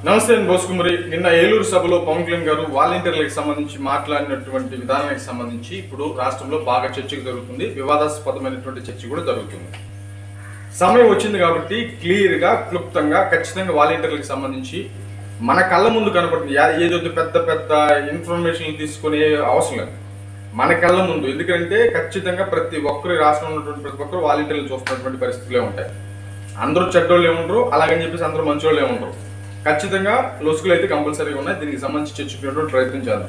నమస్తే నేను బోసుకుమరి నిన్న ఏలూరు సభలో పవన్ కళ్యాణ్ గారు వాలంటీర్లకు సంబంధించి మాట్లాడినటువంటి విధానానికి సంబంధించి ఇప్పుడు రాష్ట్రంలో బాగా చర్చ జరుగుతుంది వివాదాస్పదమైనటువంటి చర్చ కూడా జరుగుతుంది సమయం వచ్చింది కాబట్టి క్లియర్ గా క్లుప్తంగా ఖచ్చితంగా వాలంటీర్లకు సంబంధించి మన కళ్ళ ముందు కనపడుతుంది యా- ఏదో పెద్ద పెద్ద ఇన్ఫర్మేషన్ తీసుకునే అవసరం లేదు మన కళ్ళ ముందు ఎందుకంటే ఖచ్చితంగా ప్రతి ఒక్కరి రాష్ట్రంలో ఉన్నటువంటి ప్రతి ఒక్కరు వాలంటీర్లు చూస్తున్నటువంటి పరిస్థితులే ఉంటాయి అందరూ చెడ్డోళ్ళు ఏముండరు అలాగని చెప్పేసి అందరూ మంచోళ్ళు ఏముండరు ఖచ్చితంగా లొసుగులు అయితే కంపల్సరీగా ఉన్నాయి దీనికి సంబంధించి చర్చించుకునేటువంటి ప్రయత్నం చేద్దాం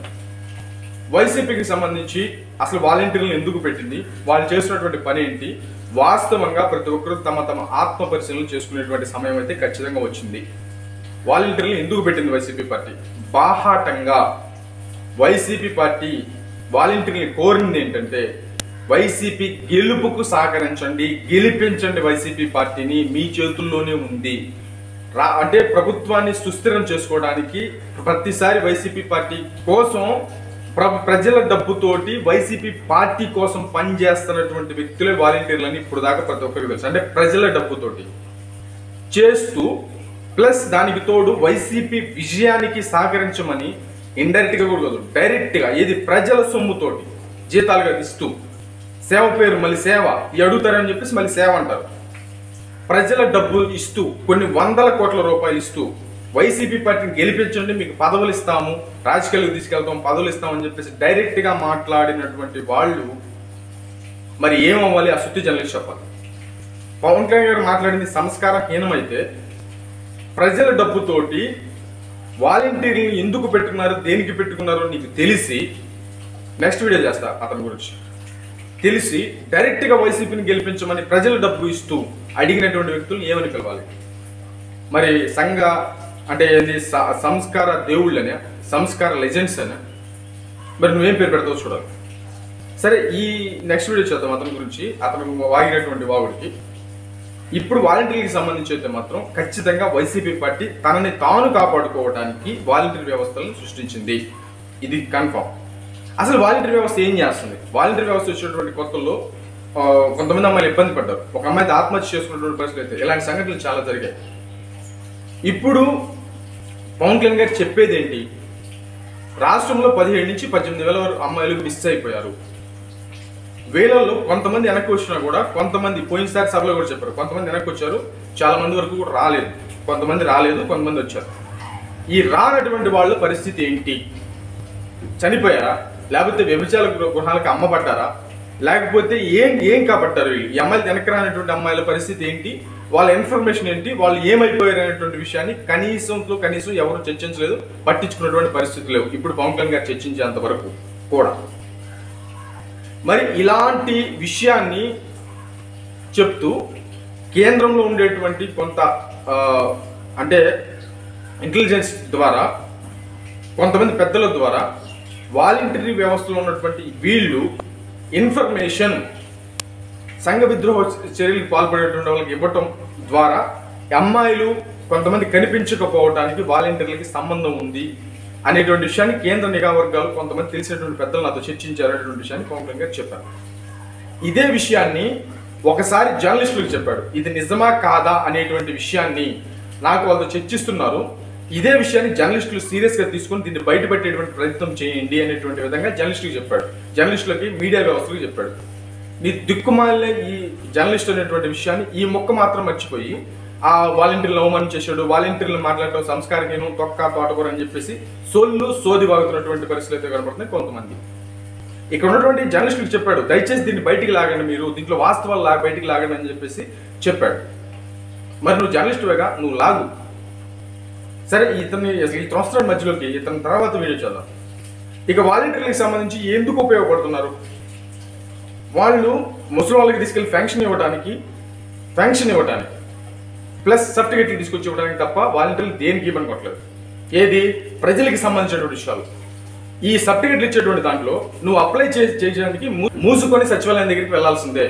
వైసీపీకి సంబంధించి అసలు వాలంటీర్లను ఎందుకు పెట్టింది వాళ్ళు చేస్తున్నటువంటి పని ఏంటి వాస్తవంగా ప్రతి ఒక్కరు తమ తమ ఆత్మ పరిశీలన చేసుకునేటువంటి సమయం అయితే ఖచ్చితంగా వచ్చింది వాలంటీర్లను ఎందుకు పెట్టింది వైసీపీ పార్టీ బాహాటంగా వైసీపీ పార్టీ వాలంటీర్ని కోరింది ఏంటంటే వైసీపీ గెలుపుకు సహకరించండి గెలిపించండి వైసీపీ పార్టీని మీ చేతుల్లోనే ఉంది రా అంటే ప్రభుత్వాన్ని సుస్థిరం చేసుకోవడానికి ప్రతిసారి వైసీపీ పార్టీ కోసం ప్ర ప్రజల డబ్బుతోటి వైసీపీ పార్టీ కోసం పనిచేస్తున్నటువంటి వ్యక్తులే వాలంటీర్లని ఇప్పుడు దాకా ప్రతి ఒక్కరికి తెలుసు అంటే ప్రజల డబ్బుతోటి చేస్తూ ప్లస్ దానికి తోడు వైసీపీ విజయానికి సహకరించమని ఇండైరెక్ట్ గా కూడా కాదు డైరెక్ట్ గా ఏది ప్రజల సొమ్ముతోటి జీతాలుగా ఇస్తూ సేవ పేరు మళ్ళీ సేవ ఈ అడుగుతారని చెప్పేసి మళ్ళీ సేవ అంటారు ప్రజల డబ్బు ఇస్తూ కొన్ని వందల కోట్ల రూపాయలు ఇస్తూ వైసీపీ పార్టీని గెలిపించండి మీకు పదవులు ఇస్తాము రాజకీయాలకు తీసుకెళ్తాం పదవులు ఇస్తామని చెప్పేసి డైరెక్ట్ గా మాట్లాడినటువంటి వాళ్ళు మరి ఏమవ్వాలి ఆ సుత్తి జనలకు చెప్పాలి పవన్ కళ్యాణ్ గారు మాట్లాడింది సంస్కారహీనమైతే ప్రజల డబ్బుతోటి వాలంటీర్ని ఎందుకు పెట్టుకున్నారు దేనికి పెట్టుకున్నారో నీకు తెలిసి నెక్స్ట్ వీడియో చేస్తా అతని గురించి తెలిసి డైరెక్ట్ గా వైసీపీని గెలిపించమని ప్రజల డబ్బు ఇస్తూ అడిగినటువంటి వ్యక్తులను ఏమని పిలవాలి మరి సంఘ అంటే ఏంది స- సంస్కార దేవుళ్ళనే సంస్కార లెజెండ్స్ అనే మరి నువ్వేం పేరు పెడతావు చూడాలి సరే ఈ నెక్స్ట్ వీడియో చేద్దాం అతని గురించి అతను వాగినటువంటి వాగుడికి ఇప్పుడు వాలంటీర్కి సంబంధించి అయితే మాత్రం ఖచ్చితంగా వైసీపీ పార్టీ తనని తాను కాపాడుకోవడానికి వాలంటీర్ వ్యవస్థలను సృష్టించింది ఇది కన్ఫర్మ్ అసలు వాలంటీర్ వ్యవస్థ ఏం చేస్తుంది వాలంటీర్ వ్యవస్థ వచ్చినటువంటి కొత్తల్లో ఆ, కొంతమంది అమ్మాయిలు ఇబ్బంది పడ్డారు ఒక అమ్మాయి ఆత్మహత్య చేసుకున్నటువంటి పరిస్థితులు అయితే ఇలాంటి సంఘటనలు చాలా జరిగాయి ఇప్పుడు పవన్ కళ్యాణ్ గారు చెప్పేది ఏంటి రాష్ట్రంలో పదిహేడు నుంచి పద్దెనిమిది వేల వరకు అమ్మాయిలు మిస్ అయిపోయారు వేలలో కొంతమంది వెనక్కి వచ్చినా కూడా కొంతమంది పోయినసారి సభలో కూడా చెప్పారు కొంతమంది వెనక్కి వచ్చారు చాలా మంది వరకు కూడా రాలేదు కొంతమంది రాలేదు కొంతమంది వచ్చారు ఈ రానటువంటి వాళ్ళ పరిస్థితి ఏంటి చనిపోయారా లేకపోతే వ్యభిచార గృహ- గృహాలకు అమ్మబడ్డారా లేకపోతే ఏం ఏం కాబట్టారు వీళ్ళు ఈ అమ్మాయిలు వెనక్కి రానటువంటి అమ్మాయిల పరిస్థితి ఏంటి వాళ్ళ ఇన్ఫర్మేషన్ ఏంటి వాళ్ళు ఏమైపోయారు అనేటువంటి విషయాన్ని కనీసంతో కనీసం ఎవరు చర్చించలేదు పట్టించుకున్నటువంటి పరిస్థితి లేవు ఇప్పుడు పవన్ కళ్యాణ్ గారు చర్చించేంత వరకు కూడా మరి ఇలాంటి విషయాన్ని చెప్తూ కేంద్రంలో ఉండేటువంటి కొంత ఆ, అంటే ఇంటెలిజెన్స్ ద్వారా కొంతమంది పెద్దల ద్వారా వాలంటరీ వ్యవస్థలో ఉన్నటువంటి వీళ్ళు ఇన్ఫర్మేషన్ సంఘ విద్రోహ చర్యలకు పాల్పడేటువంటి వాళ్ళకి ఇవ్వటం ద్వారా అమ్మాయిలు కొంతమంది కనిపించకపోవడానికి వాలంటీర్లకి సంబంధం ఉంది అనేటువంటి విషయాన్ని కేంద్ర నిఘా వర్గాలు కొంతమంది తెలిసినటువంటి పెద్దలు నాతో చర్చించారు అనేటువంటి విషయాన్ని పవన్ కళ్యాణ్ గారు చెప్పారు ఇదే విషయాన్ని ఒకసారి జర్నలిస్టులకు చెప్పాడు ఇది నిజమా కాదా అనేటువంటి విషయాన్ని నాకు వాళ్ళతో చర్చిస్తున్నారు ఇదే విషయాన్ని జర్నలిస్టులు సీరియస్ గా తీసుకొని దీన్ని బయటపెట్టేటువంటి ప్రయత్నం చేయండి అనేటువంటి విధంగా జర్నలిస్టులకు చెప్పాడు జర్నలిస్టులకి మీడియా వ్యవస్థలకు చెప్పాడు నీ దిక్కుమాలిన ఈ జర్నలిస్ట్ అనేటువంటి విషయాన్ని ఈ మొక్క మాత్రం మర్చిపోయి ఆ వాలంటీర్లు అవమానం చేశాడు వాలంటీర్లు మాట్లాడటం సంస్కారహీనం తొక్క తోటకూర అని చెప్పేసి సొల్లు సోది వాగుతున్నటువంటి పరిస్థితులు అయితే కనబడుతున్నాయి కొంతమంది ఇక్కడ ఉన్నటువంటి జర్నలిస్టులకు చెప్పాడు దయచేసి దీన్ని బయటికి లాగండి మీరు దీంట్లో వాస్తవాలు లా బయటికి లాగండి అని చెప్పేసి చెప్పాడు మరి నువ్వు జర్నలిస్టువేగా నువ్వు లాగు సరే ఇతన్ని అసలు ఈ త్రోస్తున్నాడు మధ్యలోకి ఇతని తర్వాత వీడియో చేద్దాం ఇక వాలంటీర్లకు సంబంధించి ఎందుకు ఉపయోగపడుతున్నారు వాళ్ళు ముసలి వాళ్ళకి తీసుకెళ్లి ఫెన్షన్ ఇవ్వడానికి ఫెన్షన్ ఇవ్వడానికి ప్లస్ సర్టిఫికెట్లు తీసుకొచ్చి ఇవ్వడానికి తప్ప వాలంటీర్లు దేనికి ఇవ్వని కొట్టలేదు ఏది ప్రజలకి సంబంధించినటువంటి విషయాలు ఈ సర్టిఫికెట్లు ఇచ్చేటువంటి దాంట్లో నువ్వు అప్లై చే- చేయడానికి మూ- మూసుకొని సచివాలయం దగ్గరికి వెళ్లాల్సిందే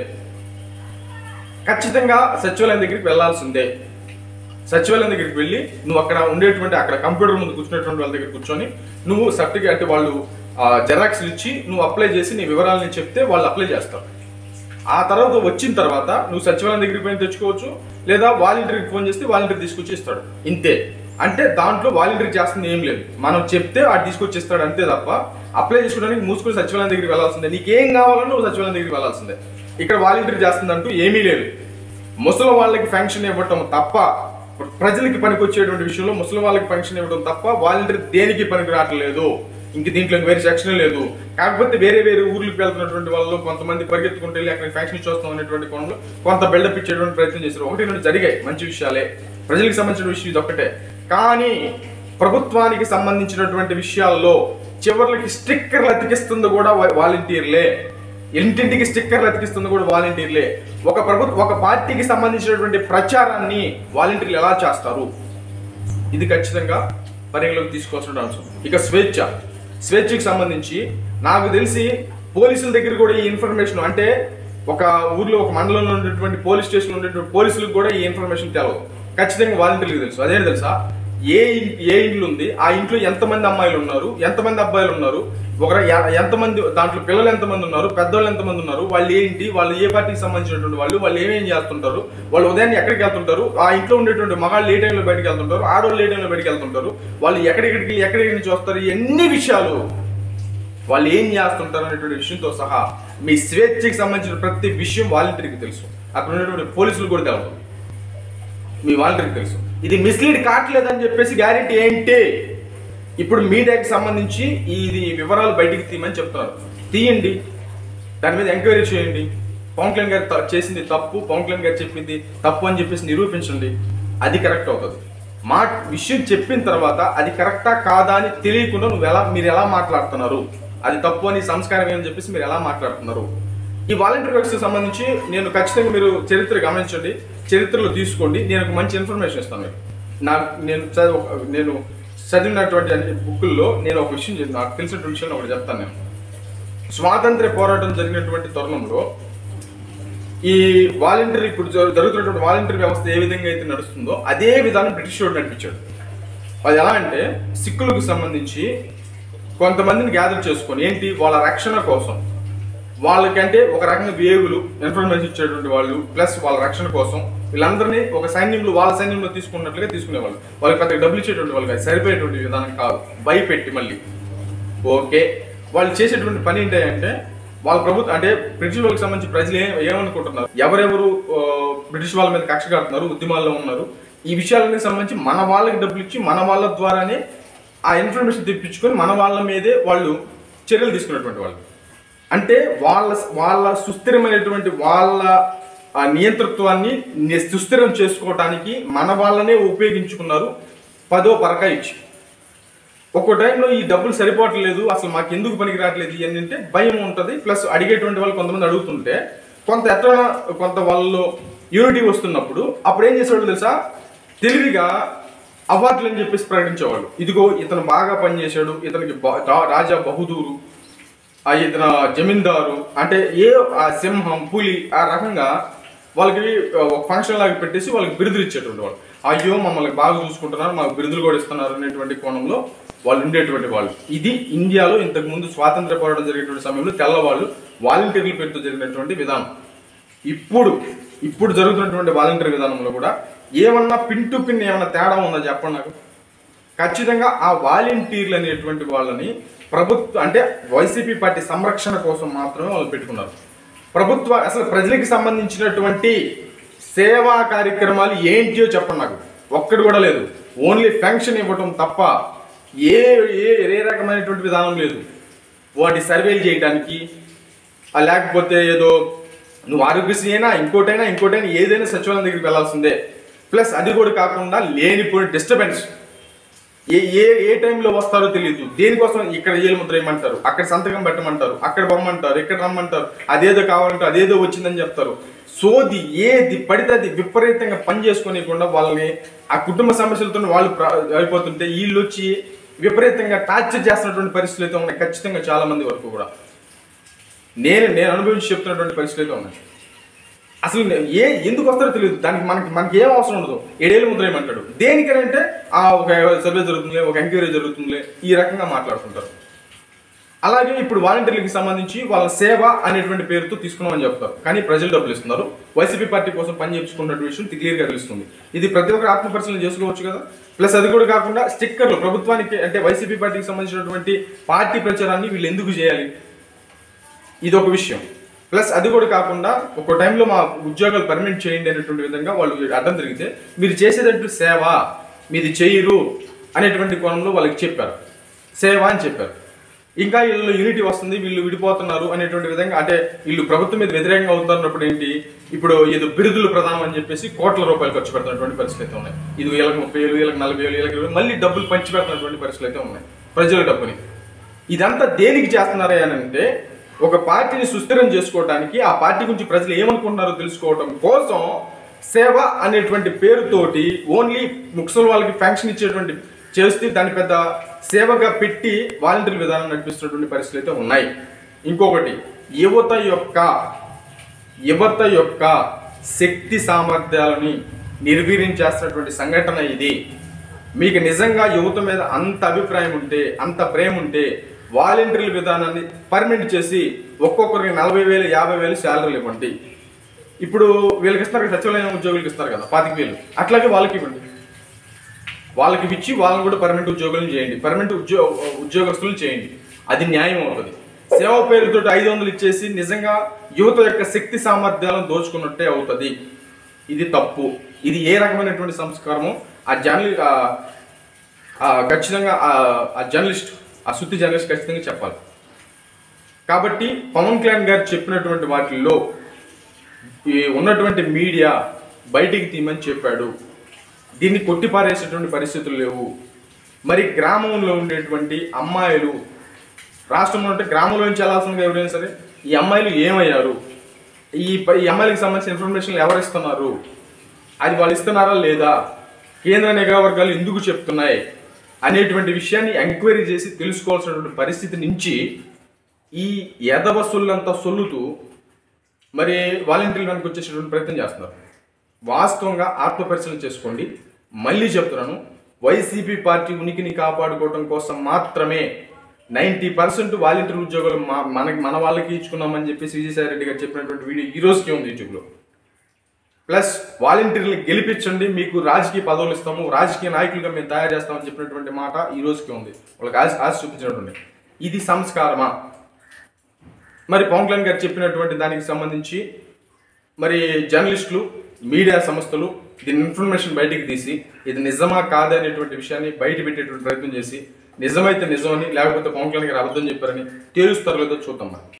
ఖచ్చితంగా సచివాలయం దగ్గరికి వెళ్లాల్సిందే సచివాలయం దగ్గరికి వెళ్ళి నువ్వు అక్కడ ఉండేటువంటి అక్కడ కంప్యూటర్ ముందు కూర్చునేటువంటి వాళ్ళ దగ్గర కూర్చొని నువ్వు సర్టిఫికేట్ అంటే వాళ్ళు జెరాక్స్ ఇచ్చి నువ్వు అప్లై చేసి నీ వివరాలని చెప్తే వాళ్ళు అప్లై చేస్తారు ఆ తర్వాత వచ్చిన తర్వాత నువ్వు సచివాలయం దగ్గరికి పోయి తెచ్చుకోవచ్చు లేదా వాలంటీర్కి ఫోన్ చేస్తే వాలంటీర్ తీసుకొచ్చి ఇస్తాడు ఇంతే అంటే దాంట్లో వాలంటీర్ చేస్తుంది ఏం లేదు మనం చెప్తే వాడు తీసుకొచ్చి ఇస్తాడు అంతే తప్ప అప్లై చేసుకోవడానికి మూసుకొని సచివాలయం దగ్గరికి వెళ్ళాల్సిందే నీకేం కావాలన్నా నువ్వు సచివాలయం దగ్గరికి వెళ్ళాల్సిందే ఇక్కడ వాలంటీర్ చేస్తుందంటూ ఏమీ లేదు ముసలి వాళ్ళకి ఫంక్షన్ ఇవ్వటం తప్ప ప్రజలకి పనికొచ్చేటువంటి విషయంలో ముసలి వాళ్ళకి ఫంక్షన్ ఇవ్వడం తప్ప వాలంటీర్ దేనికి పనికి రావట్లేదు ఇంక దీంట్లో వేరే సెక్షన్ లేదు కాకపోతే వేరే వేరే ఊర్లకు వెళ్తున్నటువంటి వాళ్ళు కొంతమంది పరిగెత్తుకుంటూ వెళ్ళి అక్కడ ఫ్యాక్షన్ చూస్తాం అనేటువంటి కోణంలో కొంత బిల్డప్ ఇచ్చేటువంటి ప్రయత్నం చేశారు ఒకటి రెండు జరిగాయి మంచి విషయాలే ప్రజలకు సంబంధించిన విషయం ఇది ఒక్కటే కానీ ప్రభుత్వానికి సంబంధించినటువంటి విషయాల్లో చివర్లకి స్టిక్కర్లు అతికిస్తుంది కూడా వా- వాలంటీర్లే ఇంటింటికి స్టిక్కర్లు అతికిస్తుంది కూడా వాలంటీర్లే ఒక ప్రభుత్వ ఒక పార్టీకి సంబంధించినటువంటి ప్రచారాన్ని వాలంటీర్లు ఎలా చేస్తారు ఇది ఖచ్చితంగా పరిగణలోకి తీసుకోవాల్సిన అంశం ఇక స్వేచ్ఛ స్వేచ్ఛకి సంబంధించి నాకు తెలిసి పోలీసుల దగ్గర కూడా ఈ ఇన్ఫర్మేషన్ అంటే ఒక ఊర్లో ఒక మండలంలో ఉండేటువంటి పోలీస్ స్టేషన్ ఉండేటువంటి పోలీసులకు కూడా ఈ ఇన్ఫర్మేషన్ తెలవదు ఖచ్చితంగా వాలంటీర్లకు తెలుసు అదేంటి తెలుసా ఏ ఇన్- ఏ ఇంట్లో ఉంది ఆ ఇంట్లో ఎంతమంది అమ్మాయిలు ఉన్నారు ఎంతమంది అబ్బాయిలు ఉన్నారు ఒక ఎంతమంది దాంట్లో పిల్లలు ఎంతమంది ఉన్నారు పెద్దవాళ్ళు ఎంతమంది ఉన్నారు వాళ్ళు ఏంటి వాళ్ళు ఏ పార్టీకి సంబంధించినటువంటి వాళ్ళు వాళ్ళు ఏమేం చేస్తుంటారు వాళ్ళు ఉదయాన్నే ఎక్కడికి వెళ్తుంటారు ఆ ఇంట్లో ఉండేటువంటి మగాళ్ళు ఏ టైంలో బయటకు వెళ్తుంటారు ఆడవాళ్ళు ఏ టైంలో బయటకు వెళ్తుంటారు వాళ్ళు ఎక్కడెక్కడికి ఎక్కడెక్కడి నుంచి వస్తారు ఎన్ని విషయాలు వాళ్ళు ఏం చేస్తుంటారు అనేటువంటి విషయంతో సహా మీ స్వేచ్ఛకి సంబంధించిన ప్రతి విషయం వాలంటీర్కి తెలుసు అక్కడ ఉన్నటువంటి పోలీసులు కూడా తెలవదు మీ వాలంటీర్కి తెలుసు ఇది మిస్లీడ్ కావట్లేదని చెప్పేసి గ్యారెంటీ ఏంటి ఇప్పుడు మీడియాకి సంబంధించి ఇది వివరాలు బయటికి తీయమని చెప్తున్నారు తీయండి దాని మీద ఎంక్వైరీ చేయండి పవన్ కళ్యాణ్ గారు త- చేసింది తప్పు పవన్ కళ్యాణ్ గారు చెప్పింది తప్పు అని చెప్పేసి నిరూపించండి అది కరెక్ట్ అవుతుంది మా విషయం చెప్పిన తర్వాత అది కరెక్టా కాదా అని తెలియకుండా నువ్వు ఎలా మీరు ఎలా మాట్లాడుతున్నారు అది తప్పు అని సంస్కారం అని చెప్పేసి మీరు ఎలా మాట్లాడుతున్నారు ఈ వాలంటీర్ వ్యవస్థకు సంబంధించి నేను ఖచ్చితంగా మీరు చరిత్ర గమనించండి చరిత్రలో తీసుకోండి నేను ఒక మంచి ఇన్ఫర్మేషన్ ఇస్తాను మీకు నాకు నేను చదివ నేను చదివినటువంటి అన్ని బుక్కుల్లో నేను ఒక విషయం చెప్- నాకు తెలిసినటువంటి విషయం ఒకటి చెప్తాను నేను స్వాతంత్ర్య పోరాటం జరిగినటువంటి తరుణంలో ఈ వాలంటీర్ ఇప్పుడు జరు- జరుగుతున్నటువంటి వాలంటీర్ వ్యవస్థ ఏ విధంగా అయితే నడుస్తుందో అదే విధానం బ్రిటిష్ వాడు నడిపించాడు అది ఎలా అంటే సిక్కులకు సంబంధించి కొంతమందిని గ్యాదర్ చేసుకొని ఏంటి వాళ్ళ రక్షణ కోసం వాళ్ళకంటే ఒక రకంగా వేగులు ఇన్ఫర్మేషన్ ఇచ్చేటువంటి వాళ్ళు ప్లస్ వాళ్ళ రక్షణ కోసం వీళ్ళందరినీ ఒక సైన్యంలో వాళ్ళ సైన్యంలో తీసుకున్నట్లుగా తీసుకునేవాళ్ళు వాళ్ళకి పెద్ద డబ్బులు ఇచ్చేటువంటి వాళ్ళు కాదు సరిపోయేటువంటి విధానం కాదు భయపెట్టి మళ్ళీ ఓకే వాళ్ళు చేసేటువంటి పని ఏంటంటే వాళ్ళ ప్రభుత్వం అంటే బ్రిటిష్ వాళ్ళకి సంబంధించి ప్రజలు ఏ ఏమనుకుంటున్నారు ఎవరెవరు ఆ, బ్రిటిష్ వాళ్ళ మీద కక్ష కడుతున్నారు ఉద్యమాల్లో ఉన్నారు ఈ విషయాలకి సంబంధించి మన వాళ్ళకి డబ్బులు ఇచ్చి మన వాళ్ళ ద్వారానే ఆ ఇన్ఫర్మేషన్ తెప్పించుకొని మన వాళ్ళ మీదే వాళ్ళు చర్యలు తీసుకున్నటువంటి వాళ్ళు అంటే వాళ్ళ వాళ్ళ సుస్థిరమైనటువంటి వాళ్ళ ఆ నియంతృత్వాన్ని ని- సుస్థిరం చేసుకోవటానికి మన వాళ్ళనే ఉపయోగించుకున్నారు పదో పరక ఇచ్చి ఒక్కో టైంలో ఈ డబ్బులు సరిపోవట్లేదు అసలు మాకు ఎందుకు పనికి రావట్లేదు ఇవన్నీ అంటే భయం ఉంటుంది ప్లస్ అడిగేటువంటి వాళ్ళు కొంతమంది అడుగుతుంటే కొంత ఎట్లా కొంత వాళ్ళు యూనిటీ వస్తున్నప్పుడు అప్పుడు ఏం చేసేవాళ్ళు తెలుసా తెలివిగా అవార్డులు అని చెప్పేసి ప్రకటించేవాళ్ళు ఇదిగో ఇతను బాగా పనిచేశాడు ఇతనికి బా- రా- రాజా బహుదూరు ఆ ఇతను జమీందారు అంటే ఏ ఆ సింహం పులి ఆ రకంగా వాళ్ళకి ఒక ఫంక్షన్ లాగా పెట్టేసి వాళ్ళకి బిరుదులు ఇచ్చేటువంటి వాళ్ళు అయ్యో మమ్మల్ని బాగా చూసుకుంటున్నారు మాకు బిరుదులు కూడా ఇస్తున్నారు అనేటువంటి కోణంలో వాళ్ళు ఉండేటువంటి వాళ్ళు ఇది ఇండియాలో ఇంతకు ముందు స్వాతంత్ర పోరాటం జరిగేటువంటి సమయంలో తెల్లవాళ్ళు వాలంటీర్ల పేరుతో జరిగినటువంటి విధానం ఇప్పుడు ఇప్పుడు జరుగుతున్నటువంటి వాలంటీర్ విధానంలో కూడా ఏమన్నా పిన్ టు పిన్ ఏమన్నా తేడా ఉందా చెప్పండి నాకు ఖచ్చితంగా ఆ వాలంటీర్లు అనేటువంటి వాళ్ళని ప్రభుత్వ అంటే వైసీపీ పార్టీ సంరక్షణ కోసం మాత్రమే వాళ్ళు పెట్టుకున్నారు ప్రభుత్వ అసలు ప్రజలకు సంబంధించినటువంటి సేవా కార్యక్రమాలు ఏంటియో చెప్పండి నాకు ఒక్కటి కూడా లేదు ఓన్లీ ఫంక్షన్ ఇవ్వటం తప్ప ఏ ఏ ఏ రకమైనటువంటి విధానం లేదు వాటి సర్వేలు చేయడానికి ఆ లేకపోతే ఏదో నువ్వు ఆరోగ్యశ్రీ అయినా ఇంకోటైనా ఇంకోటైనా ఏదైనా సచివాలయం దగ్గరికి వెళ్ళాల్సిందే ప్లస్ అది కూడా కాకుండా లేనిపోయిన డిస్టర్బెన్స్ ఏ ఏ ఏ టైంలో వస్తారో తెలియదు దేనికోసం ఇక్కడ ఏలు ముద్ర వేయమంటారు అక్కడ సంతకం పెట్టమంటారు అక్కడ పొమ్మంటారు ఇక్కడ రమ్మంటారు అదేదో కావాలంటే అదేదో వచ్చిందని చెప్తారు సోది ఏది పడితే అది విపరీతంగా పని చేసుకోనికుండా వాళ్ళని ఆ కుటుంబ సమస్యలతో వాళ్ళు ప్ర- అయిపోతుంటే వీళ్ళు వచ్చి విపరీతంగా టార్చర్ చేస్తున్నటువంటి పరిస్థితులు అయితే ఉన్నాయి ఖచ్చితంగా చాలా మంది వరకు కూడా నేను నేను అనుభవించి చెప్తున్నటువంటి పరిస్థితులు అయితే ఉన్నాయి అసలు నే- ఏ ఎందుకు వస్తారో తెలియదు దానికి మనకి మనకి ఏం అవసరం ఉండదు ఏడేళ్ళు ముద్ర ఏమంటాడు దేనికనంటే ఆ ఒక సర్వే జరుగుతుంది ఒక ఎంక్వైరీ జరుగుతుంది ఈ రకంగా మాట్లాడుతుంటారు అలాగే ఇప్పుడు వాలంటీర్లకు సంబంధించి వాళ్ళ సేవ అనేటువంటి పేరుతో తీసుకున్నామని చెప్తారు కానీ ప్రజలు డబ్బులు ఇస్తున్నారు వైసీపీ పార్టీ కోసం పని చేయించుకున్న విషయం క్లియర్గా తెలుస్తుంది ఇది ప్రతి ఒక్కరు ఆత్మపరిశీలన చేసుకోవచ్చు కదా ప్లస్ అది కూడా కాకుండా స్టిక్కర్లు ప్రభుత్వానికి అంటే వైసీపీ పార్టీకి సంబంధించినటువంటి పార్టీ ప్రచారాన్ని వీళ్ళు ఎందుకు చేయాలి ఇది ఒక విషయం ప్లస్ అది కూడా కాకుండా ఒక టైంలో మా ఉద్యోగాలు పర్మనెంట్ చేయండి అనేటువంటి విధంగా వాళ్ళు అడ్డం తిరిగితే మీరు చేసేటట్టు సేవ మీది చేయరు అనేటువంటి కోణంలో వాళ్ళకి చెప్పారు సేవ అని చెప్పారు ఇంకా వీళ్ళు యూనిటీ వస్తుంది వీళ్ళు విడిపోతున్నారు అనేటువంటి విధంగా అంటే వీళ్ళు ప్రభుత్వం మీద వ్యతిరేకంగా అవుతున్నప్పుడు ఏంటి ఇప్పుడు ఏదో బిరుదులు ప్రధానం అని చెప్పేసి కోట్ల రూపాయలు ఖర్చు పెడుతున్నటువంటి పరిస్థితులు అయితే ఉన్నాయి ఇది వీళ్ళకి ముప్పై వేలు వీళ్ళకి నలభై వేలు వీళ్ళకి ఇరవై వేలు, మళ్ళీ డబ్బులు పంచి పెడుతున్నటువంటి పరిస్థితులు అయితే ఉన్నాయి ప్రజల డబ్బుని ఇదంతా దేనికి చేస్తున్నారా అని అంటే ఒక పార్టీని సుస్థిరం చేసుకోవడానికి ఆ పార్టీ గురించి ప్రజలు ఏమనుకుంటున్నారో తెలుసుకోవడం కోసం సేవ అనేటువంటి పేరుతోటి ఓన్లీ ముక్సల్ వాళ్ళకి ఫ్యాంక్షన్ ఇచ్చేటువంటి చేస్తే దాన్ని పెద్ద సేవగా పెట్టి వాలంటీర్ విధానం నడిపిస్తున్నటువంటి పరిస్థితులు అయితే ఉన్నాయి ఇంకొకటి యువత యొక్క యువత యొక్క శక్తి సామర్థ్యాలని నిర్వీర్యం చేస్తున్నటువంటి సంఘటన ఇది మీకు నిజంగా యువత మీద అంత అభిప్రాయం ఉంటే అంత ప్రేమ ఉంటే వాలంటీర్ల విధానాన్ని పర్మనెంట్ చేసి ఒక్కొక్కరికి నలభై వేలు యాభై వేలు శాలరీలు ఇవ్వండి ఇప్పుడు వీళ్ళకి ఇస్తారు కదా, సచివాలయం ఉద్యోగులకు ఇస్తారు కదా పాతిక వేలు అట్లాగే వాళ్ళకి ఇవ్వండి వాళ్ళకి ఇచ్చి వాళ్ళని కూడా పర్మనెంట్ ఉద్యోగులను చేయండి పర్మనెంట్ ఉద్యోగ ఉద్యోగస్తులను చేయండి అది న్యాయం అవుతుంది సేవ పేరుతో ఐదు వందలు ఇచ్చేసి నిజంగా యువత యొక్క శక్తి సామర్థ్యాలను దోచుకున్నట్టే అవుతుంది ఇది తప్పు ఇది ఏ రకమైనటువంటి సంస్కారమో ఆ జర్నలి ఆ- ఆ ఖచ్చితంగా ఆ- ఆ జర్నలిస్ట్ ఆ సుత్తి జర్నలిస్ట్ ఖచ్చితంగా చెప్పాలి కాబట్టి పవన్ కళ్యాణ్ గారు చెప్పినటువంటి వాటిల్లో ఈ ఉన్నటువంటి మీడియా బయటికి తీయమని చెప్పాడు దీన్ని కొట్టిపారేసేటువంటి పరిస్థితులు లేవు మరి గ్రామంలో ఉండేటువంటి అమ్మాయిలు రాష్ట్రంలో ఉంటే గ్రామంలో నుంచి వెళ్ళాల్సిందిగా ఎవరైనా సరే ఈ అమ్మాయిలు ఏమయ్యారు ఈ ప- ఈ అమ్మాయిలకు సంబంధించిన ఇన్ఫర్మేషన్ ఎవరు ఇస్తున్నారు అది వాళ్ళు ఇస్తున్నారా లేదా కేంద్ర నిఘా వర్గాలు ఎందుకు చెప్తున్నాయి అనేటువంటి విషయాన్ని ఎంక్వైరీ చేసి తెలుసుకోవాల్సినటువంటి పరిస్థితి నుంచి ఈ ఎదవ సొల్లంతా సొల్లుతూ మరి వాలంటీర్లు వెనక్కి వచ్చేసేటువంటి ప్రయత్నం చేస్తున్నారు వాస్తవంగా ఆత్మపరిశీలన చేసుకోండి మళ్ళీ చెప్తున్నాను వైసీపీ పార్టీ ఉనికిని కాపాడుకోవడం కోసం మాత్రమే నైంటీ పర్సెంట్ వాలంటీర్ ఉద్యోగాలు మా మనకి మన వాళ్ళకి ఇచ్చుకున్నామని చెప్పేసి విజయసాయి రెడ్డి గారు చెప్పినటువంటి వీడియో ఈ రోజుకి ఉంది యూట్యూబ్లో ప్లస్ వాలంటీర్లు గెలిపించండి మీకు రాజకీయ పదవులు ఇస్తాము రాజకీయ నాయకులుగా మేము తయారు చేస్తామని చెప్పినటువంటి మాట ఈ రోజుకి ఉంది వాళ్ళకి ఆశ ఆశ చూపించినటువంటి ఇది సంస్కారమా మరి పవన్ కళ్యాణ్ గారు చెప్పినటువంటి దానికి సంబంధించి మరి జర్నలిస్టులు మీడియా సంస్థలు దీని ఇన్ఫర్మేషన్ బయటికి తీసి ఇది నిజమా కాదా అనేటువంటి విషయాన్ని బయట పెట్టేటువంటి ప్రయత్నం చేసి నిజమైతే నిజమని లేకపోతే పవన్ కళ్యాణ్ గారు అబద్ధం చెప్పారని తేలుస్తారో లేదో చూద్దాం మరి